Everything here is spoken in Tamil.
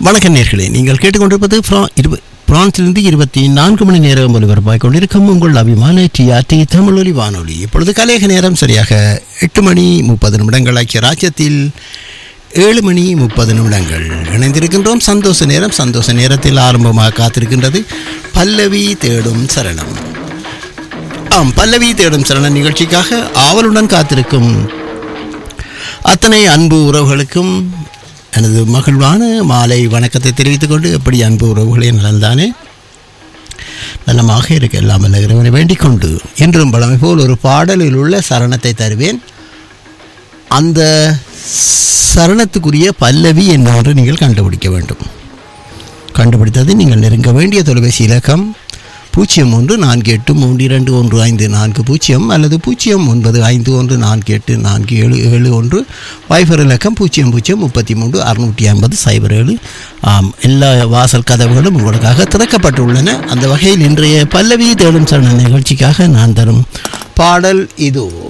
வணக்கம் நேர்களே நீங்கள் கேட்டுக்கொண்டிருப்பது பிரான் இருப பிரான்சிலிருந்து இருபத்தி நான்கு மணி நேரம் ஒலிபரப்பாய் கொண்டிருக்கும் உங்கள் அபிமான டிஆர்டி தமிழொலி வானொலி இப்பொழுது கலையக நேரம் சரியாக எட்டு மணி முப்பது நிமிடங்கள் ஐக்கிய ராஜ்யத்தில் ஏழு மணி முப்பது நிமிடங்கள் இணைந்திருக்கின்றோம் சந்தோஷ நேரம் சந்தோஷ நேரத்தில் ஆரம்பமாக காத்திருக்கின்றது பல்லவி தேடும் சரணம் ஆம் பல்லவி தேடும் சரணம் நிகழ்ச்சிக்காக ஆவலுடன் காத்திருக்கும் அத்தனை அன்பு உறவுகளுக்கும் எனது மகிழ்வான மாலை வணக்கத்தை தெரிவித்துக் கொண்டு எப்படி அன்பு உறவுகளே நலன்தானே நலமாக இருக்க எல்லாம் வல்ல இறைவனை வேண்டிக் கொண்டு இன்றும் பழமை போல் ஒரு பாடலில் உள்ள சரணத்தை தருவேன் அந்த சரணத்துக்குரிய பல்லவி என்னவென்று நீங்கள் கண்டுபிடிக்க வேண்டும் கண்டுபிடித்தது நீங்கள் நெருங்க வேண்டிய தொலைபேசி இலக்கம் பூஜ்ஜியம் ஒன்று நான்கு எட்டு மூன்று இரண்டு ஒன்று ஐந்து நான்கு பூஜ்ஜியம் அல்லது பூஜ்ஜியம் ஒன்பது ஐந்து ஒன்று நான்கு எட்டு நான்கு ஏழு ஏழு ஒன்று வைஃபர் இலக்கம் பூஜ்ஜியம் பூஜ்ஜியம் முப்பத்தி மூன்று அறுநூற்றி ஐம்பது சைபர் ஏழு ஆம் எல்லா வாசல் கதவுகளும் உங்களுக்காக திறக்கப்பட்டுள்ளன அந்த வகையில் இன்றைய பல்லவி தேடும் சரண நிகழ்ச்சிக்காக நான் தரும் பாடல் இதோ